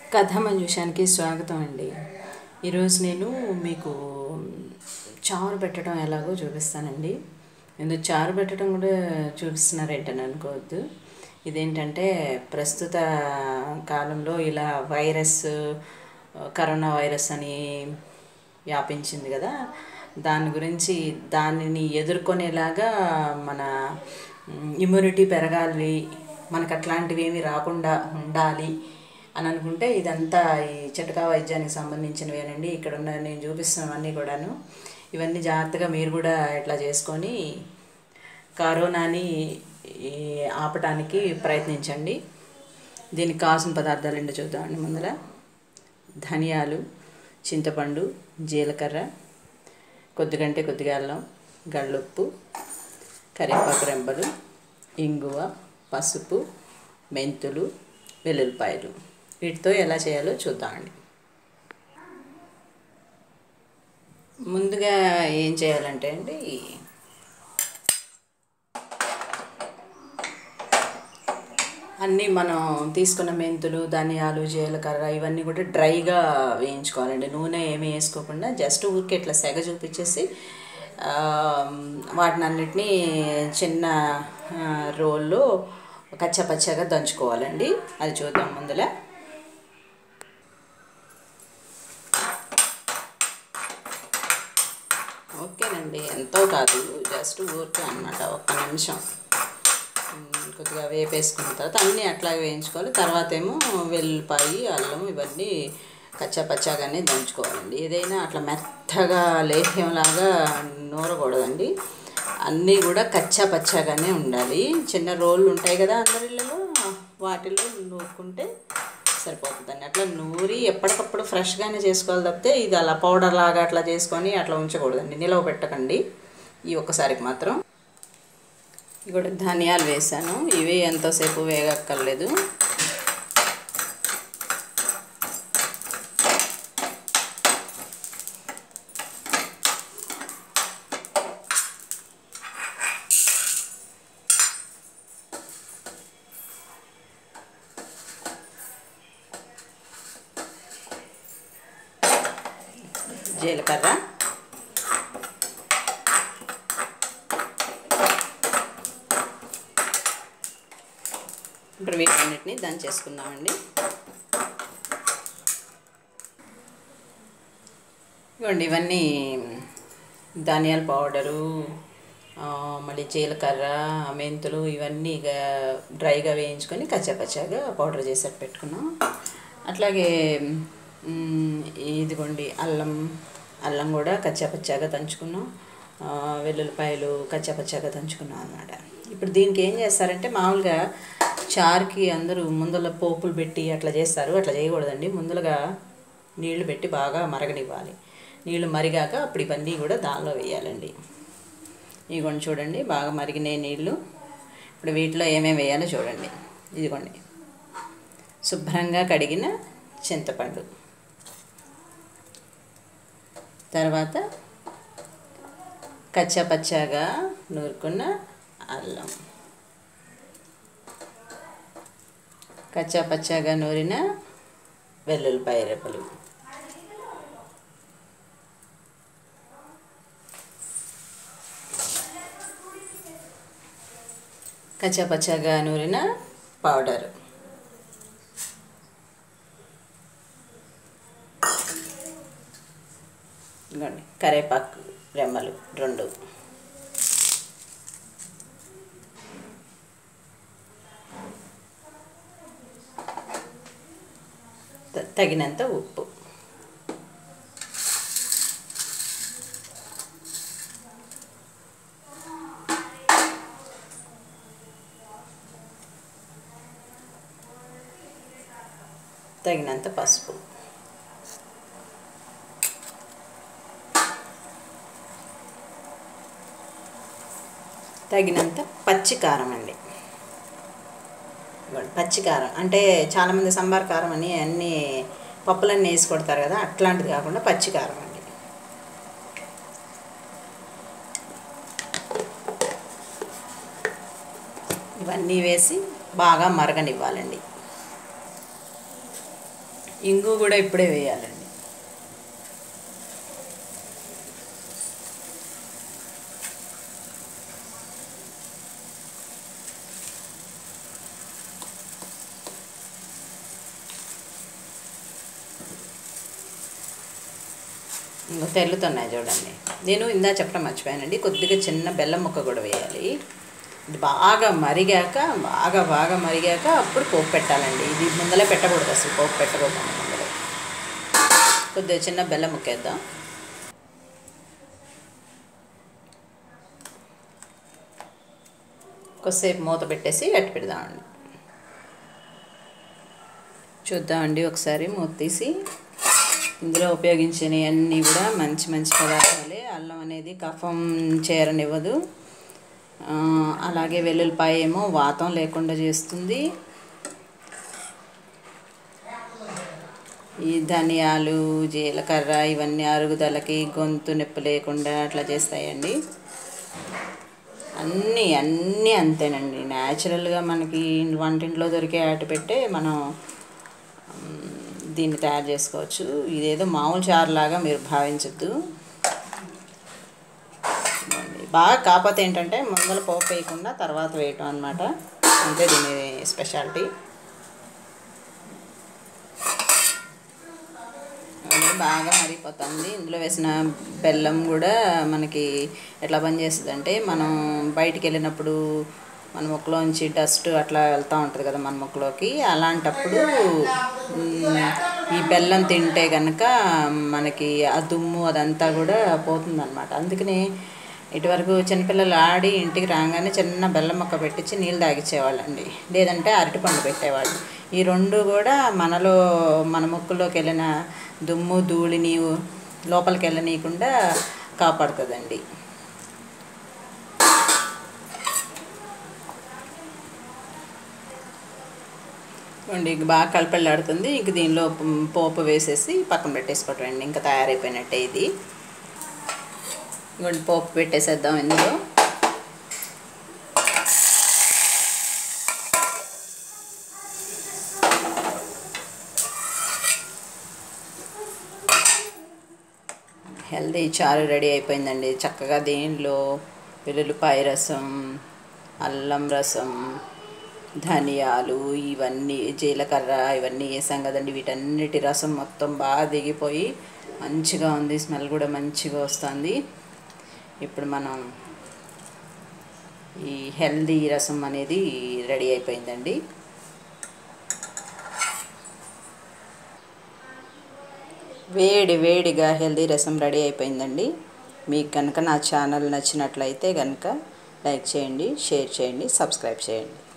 కథ మంజుషానికి స్వాగతం అండి ఈరోజు నేను మీకు చారు పెట్టడం ఎలాగో చూపిస్తానండి ఎందుకు చారు పెట్టడం కూడా చూపిస్తున్నారేంటని అనుకోవద్దు ఇదేంటంటే ప్రస్తుత కాలంలో ఇలా వైరస్ కరోనా వైరస్ అని వ్యాపించింది కదా దాని గురించి దానిని ఎదుర్కొనేలాగా మన ఇమ్యూనిటీ పెరగాలి మనకు అట్లాంటివి ఏమి రాకుండా ఉండాలి అని అనుకుంటే ఇదంతా ఈ చిటకా వైద్యానికి సంబంధించినవేనండి ఇక్కడ ఉన్న నేను చూపిస్తున్నవన్నీ కూడాను ఇవన్నీ జాగ్రత్తగా మీరు కూడా ఇట్లా చేసుకొని కరోనాని ఈ ఆపటానికి ప్రయత్నించండి దీనికి కావాల్సిన పదార్థాలు ఏంటో చూద్దామండి ముందర ధనియాలు చింతపండు జీలకర్ర కొద్దిగంటే కొద్దిగా అల్లం గళ్ళుప్పు కరివేపాకు రెంబలు ఇంగువ పసుపు మెంతులు వెల్లుల్లిపాయలు వీటితో ఎలా చేయాలో చూద్దామండి ముందుగా ఏం చేయాలంటే అండి అన్నీ మనం తీసుకున్న మెంతులు ధనియాలు జీలకర్ర ఇవన్నీ కూడా డ్రైగా వేయించుకోవాలండి నూనె ఏమీ వేసుకోకుండా జస్ట్ ఊరికే ఇట్లా సెగ చూపించేసి వాటిని అన్నిటినీ చిన్న రోల్లో కచ్చపచ్చగా దంచుకోవాలండి అది చూద్దాం ముందుల ఓకేనండి ఎంతో కాదు జస్ట్ ఊరికే అనమాట ఒక్క నిమిషం కొద్దిగా వేపేసుకున్న తర్వాత అన్నీ అట్లాగే వేయించుకోవాలి తర్వాత ఏమో వెల్లిపాయి అల్లం ఇవన్నీ కచ్చాపచ్చాగానే దంచుకోవాలండి ఏదైనా అట్లా మెత్తగా లేహ్యంలాగా నూరకూడదండి అన్నీ కూడా కచ్చా పచ్చాగానే ఉండాలి చిన్న రోళ్ళు ఉంటాయి కదా అందరి ఇళ్ళలో వాటిల్లో నూరుకుంటే సరిపోతుందండి అట్లా నూరి ఎప్పటికప్పుడు ఫ్రెష్గానే చేసుకోవాలి తప్పితే ఇది అలా పౌడర్ లాగా అట్లా చేసుకొని అట్లా ఉంచకూడదండి నిలవ పెట్టకండి ఈ ఒక్కసారికి మాత్రం ఇక్కడ ధనియాలు వేసాను ఇవి ఎంతోసేపు వేగక్కర్లేదు జీలకర్ర ఇప్పుడు వీటన్నిటిని దంచేసుకుందామండి ఇవ్వండి ఇవన్నీ ధనియాల పౌడరు మళ్ళీ జీలకర్ర మెంతులు ఇవన్నీ ఇక డ్రైగా వేయించుకొని కచ్చాపచ్చాగా పౌడర్ చేసేట్టు పెట్టుకున్నాం అట్లాగే ఇదిగోండి అల్లం అల్లం కూడా కచ్చాపచ్చాగా దంచుకున్నాం వెల్లుల్లిపాయలు కచ్చాపచ్చాగా దంచుకున్నాం అనమాట ఇప్పుడు దీనికి ఏం చేస్తారంటే మామూలుగా చారుకి అందరూ ముందల పోపులు పెట్టి అట్లా చేస్తారు అట్లా చేయకూడదండి ముందలుగా నీళ్లు పెట్టి బాగా మరగనివ్వాలి నీళ్లు మరిగాక అప్పుడు ఇవన్నీ కూడా దానిలో వేయాలండి ఇదిగోండి చూడండి బాగా మరిగిన నీళ్ళు ఇప్పుడు వీటిలో ఏమేమి వేయాలో చూడండి ఇదిగోండి శుభ్రంగా కడిగిన చింతపండు తర్వాత కచ్చాపచ్చాగా నూరుకున్న అల్లం కచ్చాపచ్చాగా నూరిన వెల్లుల్లిపాయ రెప్పలు కచ్చాపచ్చాగా నూరిన పౌడర్ ఇదిగోండి కరేపాకు రెమ్మలు రెండు తగినంత ఉప్పు తగినంత పసుపు తగినంత పచ్చి కారం అండి పచ్చి కారం అంటే చాలామంది సంబార్ కారం అని అన్నీ పప్పులన్నీ వేసి కొడతారు కదా అట్లాంటిది కాకుండా పచ్చి కారం అండి ఇవన్నీ వేసి బాగా మరగనివ్వాలండి ఇంగు కూడా ఇప్పుడే వేయాలండి ఇంకా తెల్లుతున్నాయి చూడండి నేను ఇందా చెప్పడం మర్చిపోయానండి కొద్దిగా చిన్న బెల్లం ముక్క కూడా వేయాలి ఇది బాగా మరిగాక బాగా బాగా మరిగాక అప్పుడు పోపు పెట్టాలండి ఇది ముందలే పెట్టకూడదు అసలు పోపు పెట్టకూడదు ముందలే కొద్దిగా చిన్న బెల్లం ముక్క వేద్దాం కొద్దిసేపు మూత పెట్టేసి అట్టు పెడదామండి చూద్దామండి ఒకసారి మూత తీసి ఇందులో ఉపయోగించినవి అన్నీ కూడా మంచి మంచి పదార్థాలే అల్లం అనేది కఫం చేరనివ్వదు ఆ, అలాగే వెల్లుల్లిపాయ ఏమో వాతం లేకుండా చేస్తుంది ఈ ధనియాలు జీలకర్ర ఇవన్నీ అరుగుదలకి గొంతు నొప్పి లేకుండా అట్లా చేస్తాయండి అన్నీ అన్నీ అంతేనండి న్యాచురల్గా మనకి వంటింట్లో దొరికే ఆట పెట్టే మనం మ్, దీన్ని తయారు చేసుకోవచ్చు ఇదేదో మామూలు చారులాగా మీరు భావించద్దు ఇదిగోండి. బాగా కాకపోతే ఏంటంటే ముందర పోపు వేయకుండా తర్వాత వేయటం అనమాట అంతే దీని స్పెషాలిటీ అది బాగా మరిగిపోతుంది ఇందులో వేసిన బెల్లం కూడా మనకి ఎట్లా పనిచేస్తుంది అంటే మనం బయటికి వెళ్ళినప్పుడు మన ముక్కలోంచి డస్ట్ అట్లా వెళ్తూ ఉంటుంది కదా మన ముక్కలోకి అలాంటప్పుడు మ్, ఈ బెల్లం తింటే కనుక మనకి ఆ దుమ్ము అదంతా కూడా పోతుందన్నమాట అందుకని ఇటువరకు చిన్నపిల్లలు ఆడి ఇంటికి రాగానే చిన్న బెల్లం మొక్క పెట్టించి నీళ్ళు తాగిచ్చేవాళ్ళండి లేదంటే అరటిపండు పెట్టేవాళ్ళు ఈ రెండు కూడా మనలో మన ముక్కులోకి వెళ్ళిన దుమ్ము ధూళిని లోపలికి వెళ్ళనీయకుండా కాపాడుతుందండి ఇదిగోండి ఇంక బాగా కలిపెళ్ళాడుతుంది ఇంక దీనిలో పం- పోపు వేసేసి పక్కన పెట్టేసుకోవటండి ఇంకా తయారైపోయినట్టే ఇది ఇంకోటి పోపు పెట్టేసేద్దాం ఇందులో హెల్దీ చారు రెడీ అయిపోయిందండి చక్కగా దీనిలో వెల్లుల్లిపాయ రసం అల్లం రసం ధనియాలు ఇవన్నీ జీలకర్ర ఇవన్నీ వేసాం కదండి వీటన్నిటి రసం మొత్తం బాగా దిగిపోయి మంచిగా ఉంది స్మెల్ కూడా మంచిగా వస్తుంది ఇప్పుడు మనం ఈ హెల్దీ రసం అనేది రెడీ అయిపోయిందండి వేడి వేడిగా హెల్దీ రసం రెడీ అయిపోయిందండి మీకు కనుక నా ఛానల్ నచ్చినట్లయితే కనుక లైక్ చేయండి షేర్ చేయండి సబ్స్క్రైబ్ చేయండి